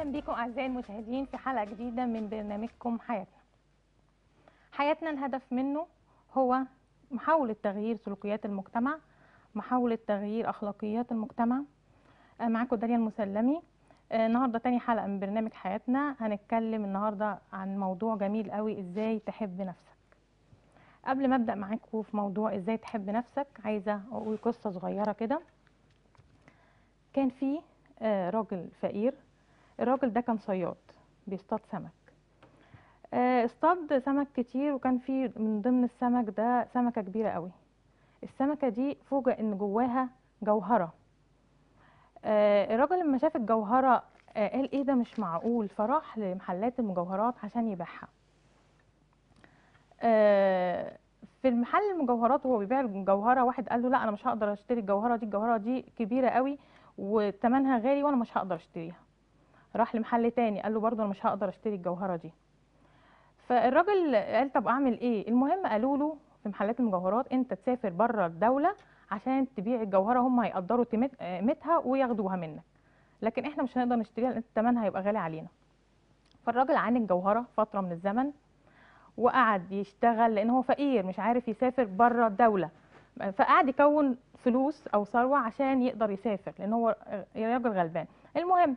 اهلا بكم اعزائي المشاهدين في حلقه جديده من برنامجكم حياتنا حياتنا الهدف منه هو محاوله تغيير سلوكيات المجتمع محاوله تغيير اخلاقيات المجتمع آه، معاكم داليا المسلمي آه، النهارده تاني حلقه من برنامج حياتنا هنتكلم النهارده عن موضوع جميل قوي ازاي تحب نفسك قبل ما ابدا معاكم في موضوع ازاي تحب نفسك عايزه اقول قصه صغيره كده كان في آه، راجل فقير الراجل ده كان صياد بيصطاد سمك آه، اصطاد سمك كتير وكان في من ضمن السمك ده سمكة كبيرة قوي السمكة دي فوجئ ان جواها جوهرة آه، الراجل لما شاف الجوهرة آه، قال ايه ده مش معقول فراح لمحلات المجوهرات عشان يبيعها آه، في المحل المجوهرات وهو بيبيع الجوهرة واحد قال له لا انا مش هقدر اشتري الجوهرة دي الجوهرة دي كبيرة قوي وثمنها غالي وانا مش هقدر اشتريها راح لمحل تاني قال له برضه انا مش هقدر اشتري الجوهره دي فالراجل قال طب اعمل ايه المهم قالوا له في محلات المجوهرات انت تسافر بره الدوله عشان تبيع الجوهره هم هيقدروا تمت- قيمتها وياخدوها منك لكن احنا مش هنقدر نشتريها لان ثمنها هيبقى غالي علينا فالراجل عانى الجوهره فتره من الزمن وقعد يشتغل لان هو فقير مش عارف يسافر بره الدوله فقعد يكون فلوس او ثروه عشان يقدر يسافر لان هو راجل غلبان المهم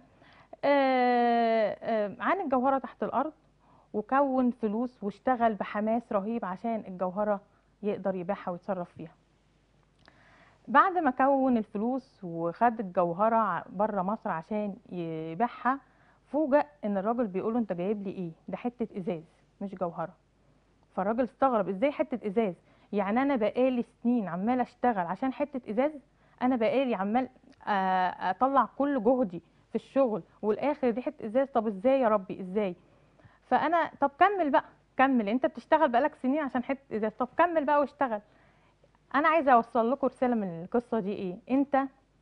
آه، آه، عن الجوهرة تحت الأرض وكون فلوس واشتغل بحماس رهيب عشان الجوهرة يقدر يبيعها ويتصرف فيها بعد ما كون الفلوس وخد الجوهرة بره مصر عشان يبيعها فوجئ ان الراجل بيقول له انت جايب لي ايه ده حتة ازاز مش جوهرة فالراجل استغرب ازاي حتة ازاز يعني انا بقالي سنين عمال اشتغل عشان حتة ازاز انا بقالي عمال آه، اطلع كل جهدي في الشغل والاخر دي حته ازاز طب ازاي يا ربي ازاي فانا طب كمل بقى كمل انت بتشتغل بقالك سنين عشان حته ازاز طب كمل بقى واشتغل انا عايزه اوصل لكم رساله من القصه دي ايه انت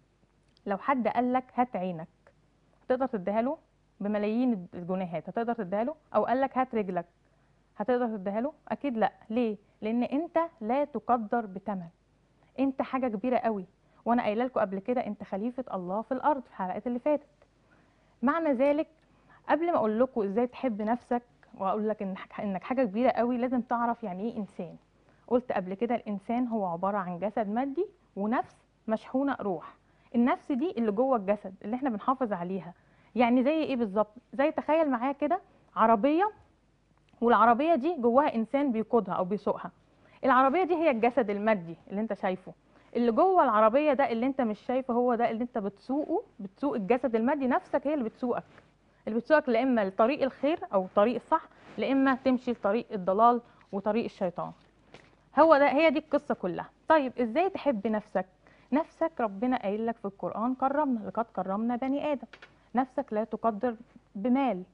لو حد قال لك هات عينك تقدر تديها له بملايين الجنيهات هتقدر تديها له او قال لك هات رجلك هتقدر تديها له اكيد لا ليه لان انت لا تقدر بثمن انت حاجه كبيره قوي وانا قايله لكم قبل كده انت خليفه الله في الارض في الحلقات اللي فاتت معنى ذلك قبل ما اقول لكم ازاي تحب نفسك واقول لك إن انك حاجه كبيره قوي لازم تعرف يعني ايه انسان قلت قبل كده الانسان هو عباره عن جسد مادي ونفس مشحونه روح النفس دي اللي جوه الجسد اللي احنا بنحافظ عليها يعني زي ايه بالظبط زي تخيل معايا كده عربيه والعربيه دي جواها انسان بيقودها او بيسوقها العربيه دي هي الجسد المادي اللي انت شايفه اللي جوه العربيه ده اللي انت مش شايفه هو ده اللي انت بتسوقه بتسوق الجسد المادي نفسك هي اللي بتسوقك اللي بتسوقك لا اما لطريق الخير او طريق الصح لا اما تمشي لطريق الضلال وطريق الشيطان هو ده هي دي القصه كلها طيب ازاي تحب نفسك نفسك ربنا قايل لك في القران كرمنا لقد كرمنا بني ادم نفسك لا تقدر بمال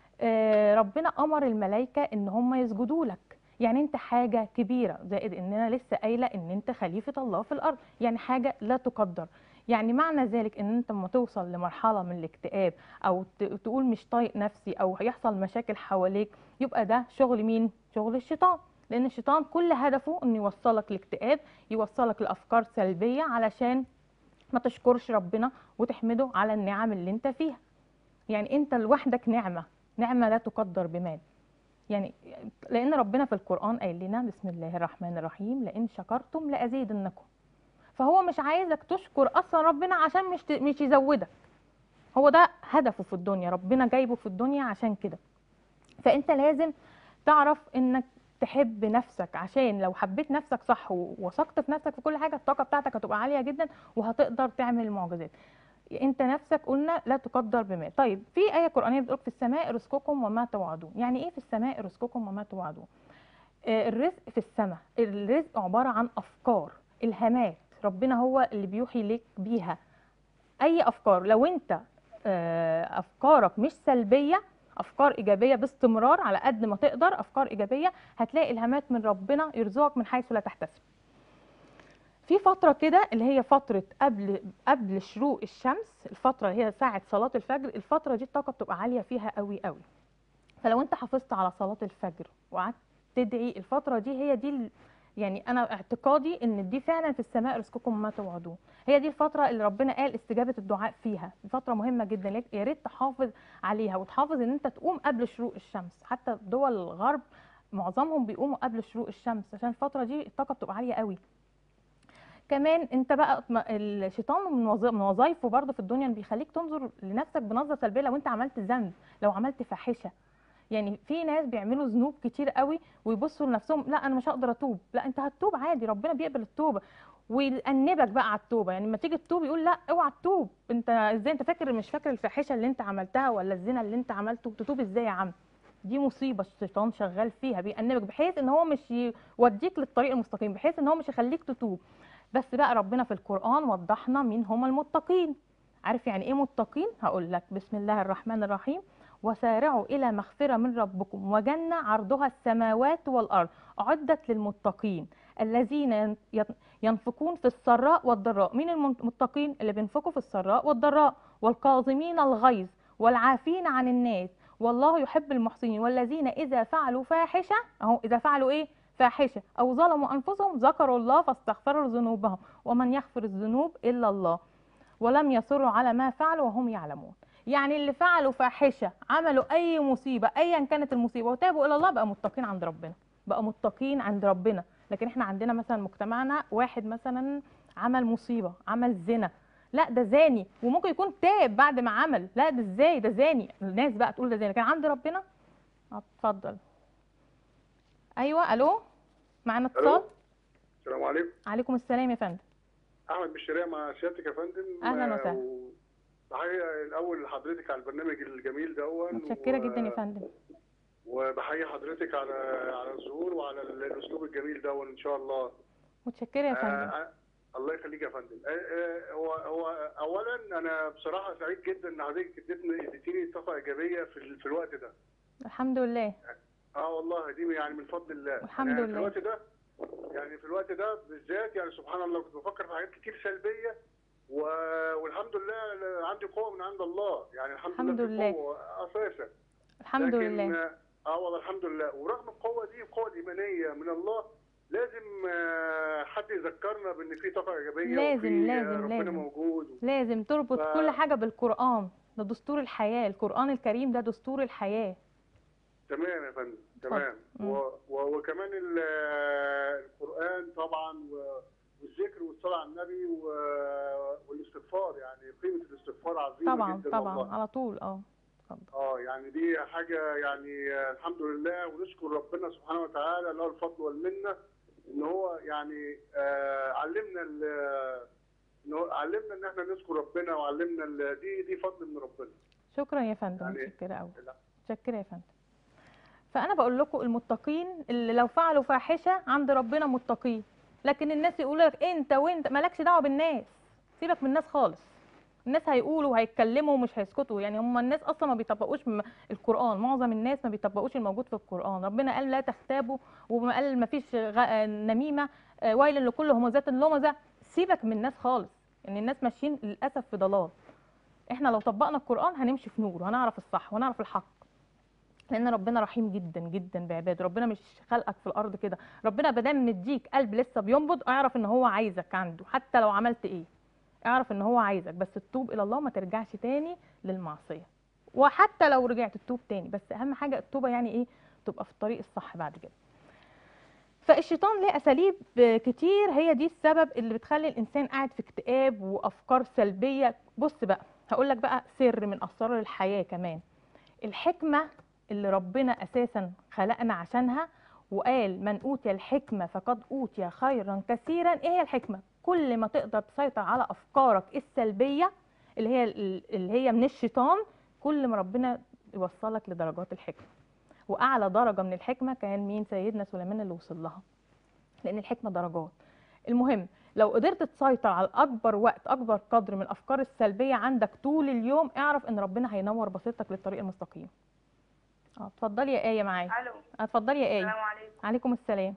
آه ربنا امر الملائكه ان هم يسجدوا لك يعني انت حاجه كبيره زائد ان انا لسه قايله ان انت خليفه الله في الارض يعني حاجه لا تقدر يعني معنى ذلك ان انت لما توصل لمرحله من الاكتئاب او ت- تقول مش طايق نفسي او هيحصل مشاكل حواليك يبقى ده شغل مين شغل الشيطان لان الشيطان كل هدفه انه يوصلك لاكتئاب يوصلك لافكار سلبيه علشان ما تشكرش ربنا وتحمده على النعم اللي انت فيها يعني انت لوحدك نعمه نعمه لا تقدر بمال يعني لان ربنا في القران قايل لنا بسم الله الرحمن الرحيم لئن شكرتم لازيدنكم فهو مش عايزك تشكر اصلا ربنا عشان مش ت- مش يزودك هو ده هدفه في الدنيا ربنا جايبه في الدنيا عشان كده فانت لازم تعرف انك تحب نفسك عشان لو حبيت نفسك صح ووثقت في نفسك في كل حاجه الطاقه بتاعتك هتبقى عاليه جدا وهتقدر تعمل المعجزات انت نفسك قلنا لا تقدر بمال طيب في ايه قرانيه بتقول في السماء رزقكم وما توعدون يعني ايه في السماء رزقكم وما توعدون آه، الرزق في السماء الرزق عباره عن افكار الهامات ربنا هو اللي بيوحي لك بيها اي افكار لو انت آه، افكارك مش سلبيه افكار ايجابيه باستمرار على قد ما تقدر افكار ايجابيه هتلاقي الهامات من ربنا يرزقك من حيث لا تحتسب في فترة كده اللي هي فترة قبل قبل شروق الشمس الفترة اللي هي ساعة صلاة الفجر الفترة دي الطاقة بتبقى عالية فيها قوي قوي فلو انت حافظت على صلاة الفجر وقعدت تدعي الفترة دي هي دي ال- يعني انا اعتقادي ان دي فعلا في السماء رزقكم ما توعدون هي دي الفتره اللي ربنا قال استجابه الدعاء فيها فتره مهمه جدا لك يا ريت تحافظ عليها وتحافظ ان انت تقوم قبل شروق الشمس حتى دول الغرب معظمهم بيقوموا قبل شروق الشمس عشان الفتره دي الطاقه بتبقى عاليه قوي كمان انت بقى م- الشيطان من وظ- من وظايفه برضه في الدنيا انه بيخليك تنظر لنفسك بنظره سلبيه لو انت عملت ذنب لو عملت فاحشه يعني في ناس بيعملوا ذنوب كتير قوي ويبصوا لنفسهم لا انا مش هقدر اتوب لا انت هتتوب عادي ربنا بيقبل التوبه ويأنبك بقى على التوبه يعني لما تيجي تتوب يقول لا اوعى تتوب انت ازاي انت فاكر مش فاكر الفاحشه اللي انت عملتها ولا الزنا اللي انت عملته تتوب ازاي يا عم دي مصيبه الشيطان شغال فيها بيأنبك بحيث ان هو مش يوديك للطريق المستقيم بحيث ان هو مش يخليك تتوب بس بقى ربنا في القرآن وضحنا مين هم المتقين عارف يعني ايه متقين هقول لك بسم الله الرحمن الرحيم وسارعوا إلى مغفرة من ربكم وجنة عرضها السماوات والأرض أعدت للمتقين الذين ين- ين- ينفقون في السراء والضراء مين المتقين اللي بينفقوا في السراء والضراء والكاظمين الغيظ والعافين عن الناس والله يحب المحسنين والذين إذا فعلوا فاحشة أهو إذا فعلوا إيه فاحشة أو ظلموا أنفسهم ذكروا الله فاستغفروا ذنوبهم ومن يغفر الذنوب إلا الله ولم يصروا على ما فعلوا وهم يعلمون يعني اللي فعلوا فاحشة عملوا أي مصيبة أيا كانت المصيبة وتابوا إلى الله بقى متقين عند ربنا بقى متقين عند ربنا لكن احنا عندنا مثلا مجتمعنا واحد مثلا عمل مصيبة عمل زنا لا ده زاني وممكن يكون تاب بعد ما عمل لا ده ازاي ده زاني الناس بقى تقول ده زاني لكن عند ربنا آه، اتفضل ايوه الو معانا اتصال الو السلام عليكم عليكم السلام يا فندم احمد بالشريعه مع سيادتك يا فندم أهلاً آه، وسهلاً. و- بحيي الاول لحضرتك على البرنامج الجميل دون متشكره و- جدا يا فندم وبحيي حضرتك على على الظهور وعلى ال- الاسلوب الجميل دون ان شاء الله متشكره يا فندم آه، الله يخليك يا فندم آه، آه، هو هو اولا انا بصراحه سعيد جدا ان حضرتك اديتني اديتيني طاقه ايجابيه في ال- في الوقت ده الحمد لله اه والله دي يعني من فضل الله الحمد يعني لله. في الوقت ده يعني في الوقت ده بالذات يعني سبحان الله كنت بفكر في حاجات كتير سلبيه و... والحمد لله عندي قوه من عند الله يعني الحمد, الحمد لله لله. في قوه اساسا الحمد لكن لله اه والله الحمد لله ورغم القوه دي القوه الايمانيه من الله لازم آه، حد يذكرنا بان في طاقه ايجابيه لازم- وفي لازم- ربنا لازم. موجود لازم تربط ف- كل حاجه بالقران ده دستور الحياه القران الكريم ده دستور الحياه تمام يا فندم تمام مم. و... و... وكمان ال... القرآن طبعا و... والذكر والصلاة على النبي و... والاستغفار يعني قيمة الاستغفار عظيمة طبعا جدا طبعا والله. على طول اه اتفضل اه يعني دي حاجة يعني آه، الحمد لله ونشكر ربنا سبحانه وتعالى له الفضل والمنة ان هو يعني آه علمنا ال... إن هو علمنا ان احنا نذكر ربنا وعلمنا ال... دي دي فضل من ربنا شكرا يا فندم يعني- متشكره قوي لا. متشكره يا فندم فانا بقول لكم المتقين اللي لو فعلوا فاحشه عند ربنا متقين لكن الناس يقولوا لك انت وانت مالكش دعوه بالناس سيبك من الناس خالص الناس هيقولوا وهيتكلموا ومش هيسكتوا يعني هم الناس اصلا ما بيطبقوش م- القران معظم الناس ما بيطبقوش الموجود في القران ربنا قال لا تغتابوا وقال ما فيش غ- نميمه آه، ويل لكل همزه لمزه سيبك من الناس خالص يعني الناس ماشيين للاسف في ضلال احنا لو طبقنا القران هنمشي في نور وهنعرف الصح وهنعرف الحق لان ربنا رحيم جدا جدا بعباده ربنا مش خلقك في الارض كده ربنا بدام مديك قلب لسه بينبض اعرف ان هو عايزك عنده حتى لو عملت ايه اعرف ان هو عايزك بس تتوب الى الله ما ترجعش تاني للمعصيه وحتى لو رجعت تتوب تاني بس اهم حاجه التوبه يعني ايه تبقى في الطريق الصح بعد كده فالشيطان ليه اساليب كتير هي دي السبب اللي بتخلي الانسان قاعد في اكتئاب وافكار سلبيه بص بقى هقول لك بقى سر من اسرار الحياه كمان الحكمه اللي ربنا اساسا خلقنا عشانها وقال من اوتي الحكمه فقد اوتي خيرا كثيرا ايه هي الحكمه كل ما تقدر تسيطر على افكارك السلبيه اللي هي اللي هي من الشيطان كل ما ربنا يوصلك لدرجات الحكمه واعلى درجه من الحكمه كان مين سيدنا سليمان اللي وصل لها لان الحكمه درجات المهم لو قدرت تسيطر على اكبر وقت اكبر قدر من الافكار السلبيه عندك طول اليوم اعرف ان ربنا هينور بصيرتك للطريق المستقيم اه اتفضلي يا ايه معايا الو اتفضلي يا ايه السلام عليكم عليكم السلام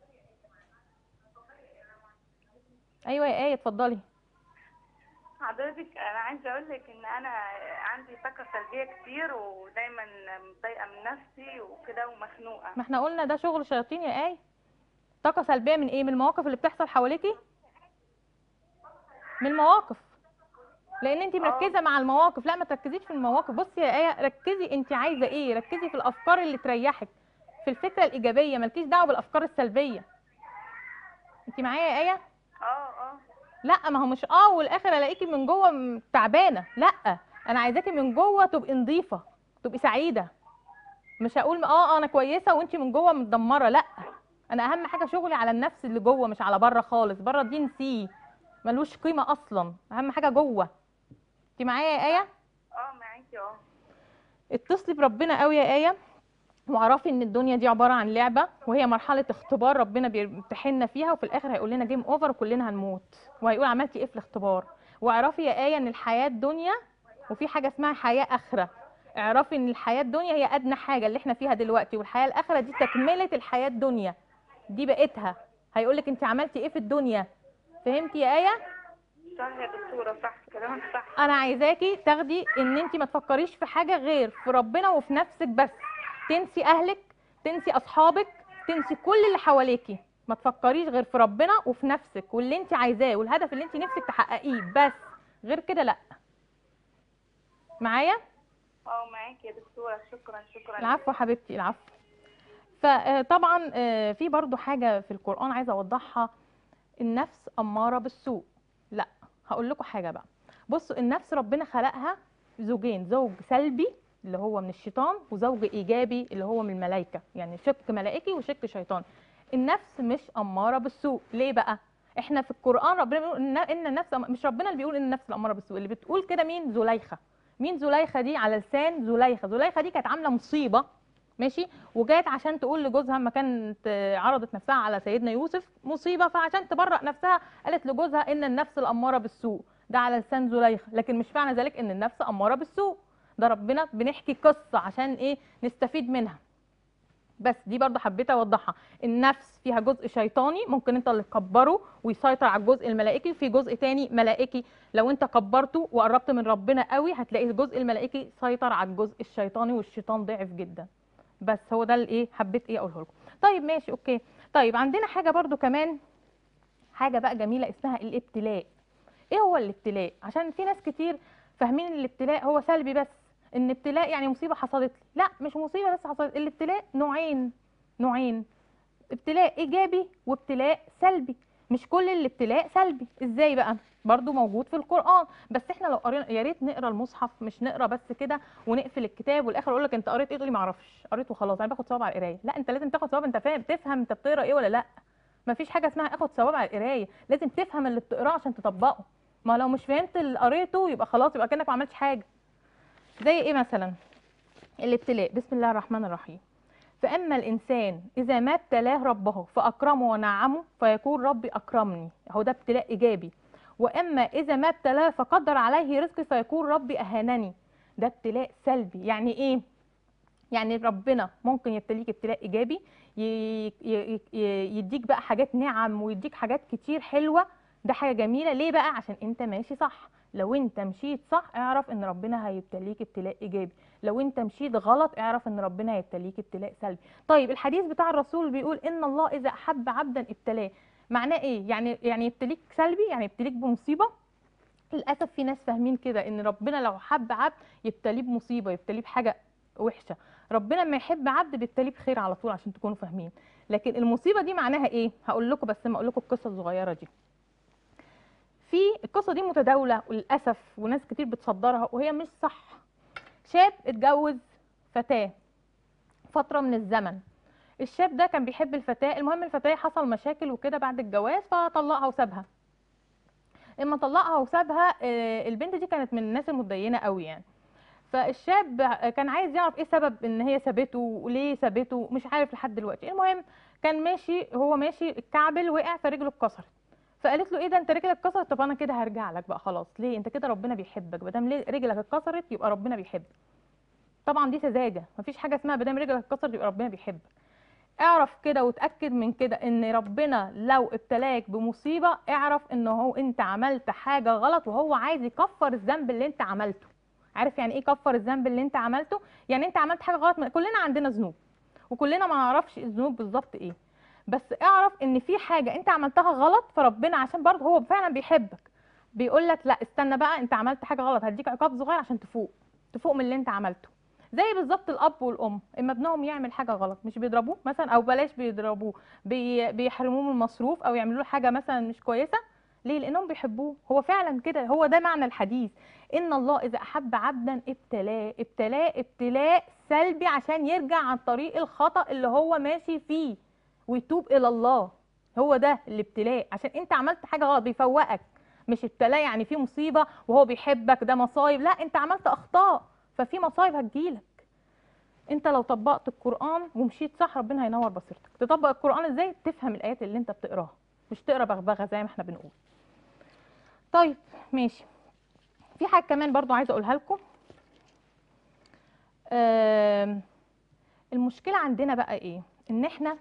ايوه يا ايه اتفضلي حضرتك انا عايزه اقول لك ان انا عندي طاقه سلبيه كتير ودايما متضايقه من نفسي وكده ومخنوقه ما احنا قلنا ده شغل شياطين يا ايه طاقه سلبيه من ايه من المواقف اللي بتحصل حواليكي من المواقف لان انت مركزه مع المواقف لا ما تركزيش في المواقف بصي يا ايه ركزي انت عايزه ايه ركزي في الافكار اللي تريحك في الفكره الايجابيه مالكيش دعوه بالافكار السلبيه انت معايا يا ايه اه اه لا ما هو مش اه والاخر الاقيكي من جوه م- تعبانه لا انا عايزاكي من جوه تبقي نظيفه تبقي سعيده مش هقول اه اه انا كويسه وانت من جوه متدمره لا انا اهم حاجه شغلي على النفس اللي جوه مش على بره خالص بره دي نسيه ملوش قيمه اصلا اهم حاجه جوه انت معايا يا ايه اه معاكي اه اتصلي بربنا قوي يا ايه واعرفي ان الدنيا دي عباره عن لعبه وهي مرحله اختبار ربنا بيمتحننا فيها وفي الاخر هيقول لنا جيم اوفر وكلنا هنموت وهيقول عملتي ايه في الاختبار واعرفي يا ايه ان الحياه دنيا وفي حاجه اسمها حياه اخره اعرفي ان الحياه الدنيا هي ادنى حاجه اللي احنا فيها دلوقتي والحياه الاخره دي تكمله الحياه الدنيا دي بقيتها هيقول لك انت عملتي ايه في الدنيا فهمتي يا ايه صح يا دكتوره صح كلامك صح انا عايزاكي تاخدي ان انت ما تفكريش في حاجه غير في ربنا وفي نفسك بس تنسي اهلك تنسي اصحابك تنسي كل اللي حواليكي ما تفكريش غير في ربنا وفي نفسك واللي انت عايزاه والهدف اللي انت نفسك تحققيه بس غير كده لا معايا اه معاكي يا دكتوره شكرا شكرا العفو حبيبتي العفو فطبعا في برضو حاجه في القران عايزه اوضحها النفس اماره بالسوء لا هقول لكم حاجه بقى بصوا النفس ربنا خلقها زوجين زوج سلبي اللي هو من الشيطان وزوج ايجابي اللي هو من الملائكه يعني شق ملائكي وشق شيطان النفس مش اماره بالسوء ليه بقى احنا في القران ربنا بيقول ان ان النفس مش ربنا اللي بيقول ان النفس الاماره بالسوء اللي بتقول كده مين زليخه مين زليخه دي على لسان زليخه زليخه دي كانت عامله مصيبه ماشي وجات عشان تقول لجوزها لما كانت آه، عرضت نفسها على سيدنا يوسف مصيبه فعشان تبرأ نفسها قالت لجوزها ان النفس الاماره بالسوء ده على لسان زليخه لكن مش معنى ذلك ان النفس اماره بالسوء ده ربنا بنحكي قصه عشان ايه نستفيد منها بس دي برضه حبيت اوضحها النفس فيها جزء شيطاني ممكن انت اللي تكبره ويسيطر على الجزء الملائكي وفي جزء تاني ملائكي لو انت كبرته وقربت من ربنا قوي هتلاقي الجزء الملائكي سيطر على الجزء الشيطاني والشيطان ضعف جدا بس هو ده الايه حبيت ايه اقوله لكم طيب ماشي اوكي طيب عندنا حاجه برضو كمان حاجه بقى جميله اسمها الابتلاء ايه هو الابتلاء عشان في ناس كتير فاهمين ان الابتلاء هو سلبي بس ان ابتلاء يعني مصيبه حصلت لي لا مش مصيبه بس حصلت الابتلاء نوعين نوعين ابتلاء ايجابي وابتلاء سلبي مش كل الابتلاء سلبي ازاي بقى برضو موجود في القران بس احنا لو قرينا يا ريت نقرا المصحف مش نقرا بس كده ونقفل الكتاب والاخر اقول لك انت قريت ايه تقول لي ما اعرفش قريت وخلاص انا باخد ثواب على القرايه لا انت لازم تاخد ثواب انت فاهم تفهم انت بتقرا ايه ولا لا مفيش حاجه اسمها اخد ثواب على القرايه لازم تفهم اللي بتقراه عشان تطبقه ما لو مش فهمت اللي قريته يبقى خلاص يبقى كانك ما عملتش حاجه زي ايه مثلا الابتلاء بسم الله الرحمن الرحيم فأما الإنسان إذا ما ابتلاه ربه فأكرمه ونعمه فيقول ربي أكرمني هو ده ابتلاء إيجابي وأما إذا ما ابتلاه فقدر عليه رزقي فيقول ربي أهانني ده ابتلاء سلبي يعني إيه؟ يعني ربنا ممكن يبتليك ابتلاء إيجابي ي- ي- ي- يديك بقى حاجات نعم ويديك حاجات كتير حلوة ده حاجة جميلة ليه بقى؟ عشان أنت ماشي صح لو أنت مشيت صح اعرف إن ربنا هيبتليك ابتلاء إيجابي لو انت مشيت غلط اعرف ان ربنا هيبتليك ابتلاء سلبي طيب الحديث بتاع الرسول بيقول ان الله اذا احب عبدا ابتلاه معناه ايه يعني يعني يبتليك سلبي يعني يبتليك بمصيبه للاسف في ناس فاهمين كده ان ربنا لو حب عبد يبتليه بمصيبه يبتليه بحاجه وحشه ربنا لما يحب عبد بيبتليه بخير على طول عشان تكونوا فاهمين لكن المصيبه دي معناها ايه هقول لكم بس ما اقول لكم القصه الصغيره دي في القصه دي متداوله وللاسف وناس كتير بتصدرها وهي مش صح شاب اتجوز فتاة فترة من الزمن الشاب ده كان بيحب الفتاة المهم الفتاة حصل مشاكل وكده بعد الجواز فطلقها وسابها اما طلقها وسابها آه، البنت دي كانت من الناس المتدينة قوي يعني فالشاب كان عايز يعرف ايه سبب ان هي سابته وليه سابته مش عارف لحد دلوقتي المهم كان ماشي هو ماشي الكعبل وقع فرجله اتكسرت فقالت له ايه ده انت رجلك اتكسرت طب انا كده هرجع لك بقى خلاص ليه انت كده ربنا بيحبك ما دام ليه- رجلك اتكسرت يبقى ربنا بيحبك طبعا دي سذاجه مفيش حاجه اسمها ما دام رجلك اتكسرت يبقى ربنا بيحبك اعرف كده وتاكد من كده ان ربنا لو ابتلاك بمصيبه اعرف ان هو انت عملت حاجه غلط وهو عايز يكفر الذنب اللي انت عملته عارف يعني ايه كفر الذنب اللي انت عملته يعني انت عملت حاجه غلط كلنا عندنا ذنوب وكلنا ما نعرفش الذنوب بالظبط ايه بس اعرف ان في حاجه انت عملتها غلط فربنا عشان برضه هو فعلا بيحبك بيقول لك لا استنى بقى انت عملت حاجه غلط هديك عقاب صغير عشان تفوق تفوق من اللي انت عملته زي بالظبط الاب والام اما ابنهم يعمل حاجه غلط مش بيضربوه مثلا او بلاش بيضربوه بي بيحرموه من المصروف او يعملوا له حاجه مثلا مش كويسه ليه لانهم بيحبوه هو فعلا كده هو ده معنى الحديث ان الله اذا احب عبدا ابتلاه ابتلاه ابتلاء سلبي عشان يرجع عن طريق الخطا اللي هو ماشي فيه ويتوب الى الله هو ده الابتلاء عشان انت عملت حاجه غلط بيفوقك مش ابتلاء يعني في مصيبه وهو بيحبك ده مصايب لا انت عملت اخطاء ففي مصايب هتجيلك انت لو طبقت القران ومشيت صح ربنا هينور بصيرتك تطبق القران ازاي تفهم الايات اللي انت بتقراها مش تقرا بغبغه زي ما احنا بنقول طيب ماشي في حاجه كمان برضو عايزه اقولها لكم آم، المشكله عندنا بقى ايه ان احنا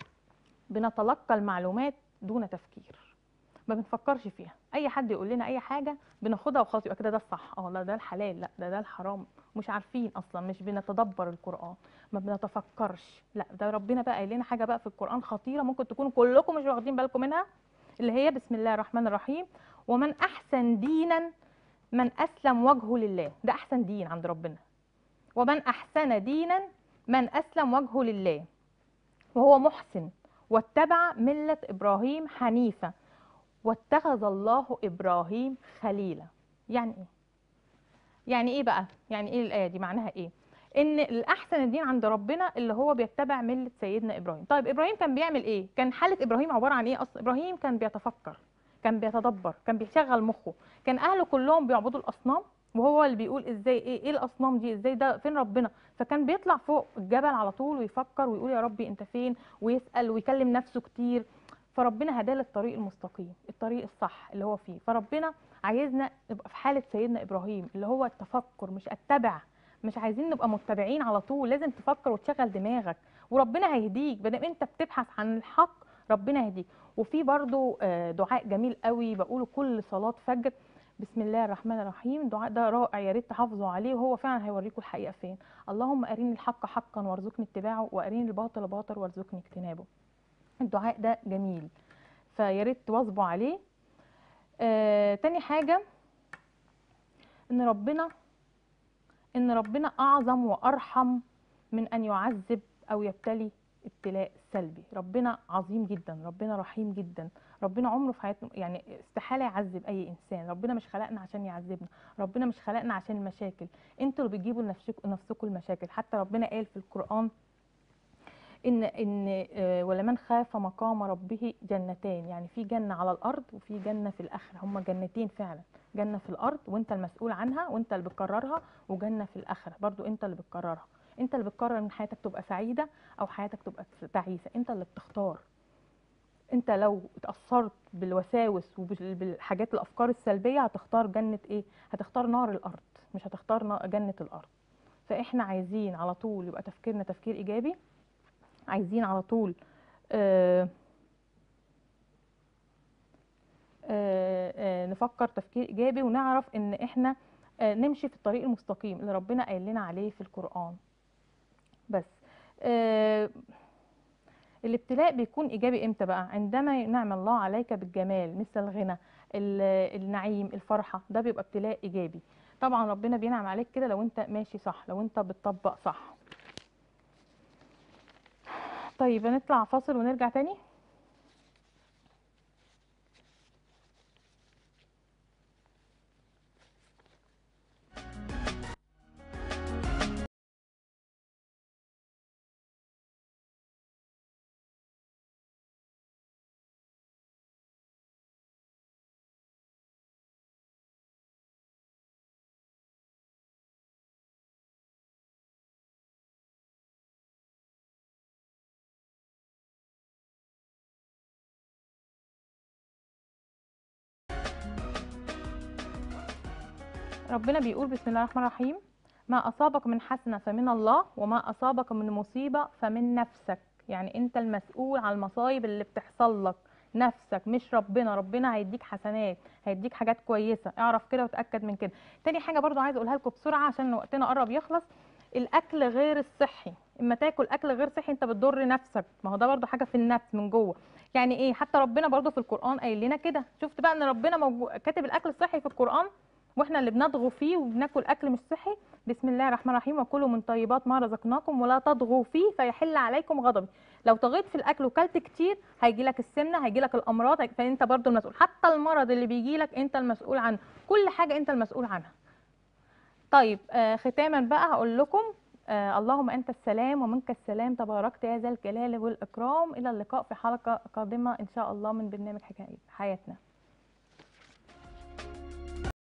بنتلقى المعلومات دون تفكير ما بنفكرش فيها اي حد يقول لنا اي حاجه بناخدها وخلاص يبقى كده ده الصح اه لا ده الحلال لا ده ده الحرام مش عارفين اصلا مش بنتدبر القران ما بنتفكرش لا ده ربنا بقى قايل لنا حاجه بقى في القران خطيره ممكن تكونوا كلكم مش واخدين بالكم منها اللي هي بسم الله الرحمن الرحيم ومن احسن دينا من اسلم وجهه لله ده احسن دين عند ربنا ومن احسن دينا من اسلم وجهه لله وهو محسن واتبع مله ابراهيم حنيفا واتخذ الله ابراهيم خليلا يعني ايه يعني ايه بقى يعني ايه الايه دي معناها ايه ان الاحسن الدين عند ربنا اللي هو بيتبع مله سيدنا ابراهيم طيب ابراهيم كان بيعمل ايه كان حاله ابراهيم عباره عن ايه اصلا ابراهيم كان بيتفكر كان بيتدبر كان بيشغل مخه كان اهله كلهم بيعبدوا الاصنام وهو اللي بيقول ازاي ايه ايه الاصنام دي ازاي ده فين ربنا فكان بيطلع فوق الجبل على طول ويفكر ويقول يا ربي انت فين ويسال ويكلم نفسه كتير فربنا هداه للطريق المستقيم الطريق الصح اللي هو فيه فربنا عايزنا نبقى في حاله سيدنا ابراهيم اللي هو التفكر مش اتبع مش عايزين نبقى متبعين على طول لازم تفكر وتشغل دماغك وربنا هيهديك بدل انت بتبحث عن الحق ربنا يهديك وفي برضو آه، دعاء جميل قوي بقوله كل صلاه فجر بسم الله الرحمن الرحيم الدعاء ده رائع يا ريت تحافظوا عليه وهو فعلا هيوريكم الحقيقه فين اللهم اريني الحق حقا وارزقني اتباعه واريني الباطل باطل وارزقني اجتنابه الدعاء ده جميل فيا ريت تواظبوا عليه آه، تاني حاجه ان ربنا ان ربنا اعظم وارحم من ان يعذب او يبتلي ابتلاء سلبي ربنا عظيم جدا ربنا رحيم جدا ربنا عمره في حياتنا يعني استحاله يعذب اي انسان ربنا مش خلقنا عشان يعذبنا ربنا مش خلقنا عشان المشاكل انتوا اللي بتجيبوا لنفسكم نفسكم المشاكل حتى ربنا قال في القران ان ان آه، ولمن خاف مقام ربه جنتان يعني في جنه على الارض وفي جنه في الاخره هما جنتين فعلا جنه في الارض وانت المسؤول عنها وانت اللي بتقررها وجنه في الاخره برضو انت اللي بتقررها انت اللي بتقرر ان حياتك تبقى سعيده او حياتك تبقى تعيسه انت اللي بتختار انت لو اتاثرت بالوساوس وبالحاجات الافكار السلبيه هتختار جنه ايه هتختار نار الارض مش هتختار نا- جنه الارض فاحنا عايزين على طول يبقى تفكيرنا تفكير ايجابي عايزين على طول آه آه آه نفكر تفكير ايجابي ونعرف ان احنا آه نمشي في الطريق المستقيم اللي ربنا قايل لنا عليه في القرآن بس آه الابتلاء بيكون ايجابي امتى بقى عندما ينعم الله عليك بالجمال مثل الغنى ال- النعيم الفرحه ده بيبقى ابتلاء ايجابي طبعا ربنا بينعم عليك كده لو انت ماشي صح لو انت بتطبق صح طيب هنطلع فاصل ونرجع تاني ربنا بيقول بسم الله الرحمن الرحيم ما أصابك من حسنة فمن الله وما أصابك من مصيبة فمن نفسك يعني أنت المسؤول عن المصايب اللي بتحصل لك نفسك مش ربنا ربنا هيديك حسنات هيديك حاجات كويسة اعرف كده وتأكد من كده تاني حاجة برضو عايزة أقولها لكم بسرعة عشان وقتنا قرب يخلص الاكل غير الصحي اما تاكل اكل غير صحي انت بتضر نفسك ما هو ده برضو حاجه في النفس من جوه يعني ايه حتى ربنا برضو في القران قايل لنا كده شفت بقى ان ربنا موجو... كاتب الاكل الصحي في القران واحنا اللي بنطغوا فيه وبناكل اكل مش صحي بسم الله الرحمن الرحيم وكلوا من طيبات ما رزقناكم ولا تطغوا فيه فيحل عليكم غضبي لو طغيت في الاكل وكلت كتير هيجي لك السمنه هيجي لك الامراض فانت برضو المسؤول حتى المرض اللي بيجي لك انت المسؤول عنه كل حاجه انت المسؤول عنها طيب آه ختاما بقى هقول لكم آه اللهم انت السلام ومنك السلام تباركت يا ذا الجلال والاكرام الى اللقاء في حلقه قادمه ان شاء الله من برنامج حكايه حياتنا